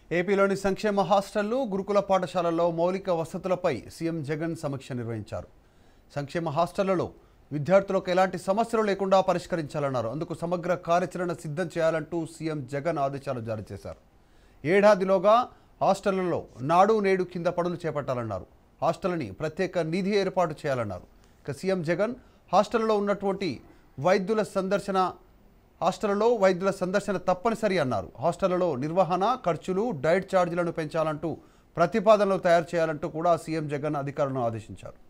ఏపీలోని సంక్షేమ హాస్టళ్లు గురుకుల పాఠశాలల్లో మౌలిక వసతులపై సీఎం జగన్ సమీక్ష నిర్వహించారు సంక్షేమ హాస్టళ్లలో విద్యార్థులకు ఎలాంటి సమస్యలు లేకుండా పరిష్కరించాలన్నారు అందుకు సమగ్ర కార్యాచరణ సిద్ధం చేయాలంటూ సీఎం జగన్ ఆదేశాలు జారీ చేశారు ఏడాదిలోగా హాస్టళ్లలో నాడు నేడు కింద పనులు చేపట్టాలన్నారు హాస్టల్ని ప్రత్యేక నిధి ఏర్పాటు చేయాలన్నారు ఇక సీఎం జగన్ హాస్టల్లో ఉన్నటువంటి వైద్యుల సందర్శన హాస్టళ్లలో వైద్యుల సందర్శన తప్పనిసరి అన్నారు హాస్టళ్లలో నిర్వహణ ఖర్చులు డైట్ ఛార్జీలను పెంచాలంటూ ప్రతిపాదనలు తయారు చేయాలంటూ కూడా సీఎం జగన్ అధికారులను ఆదేశించారు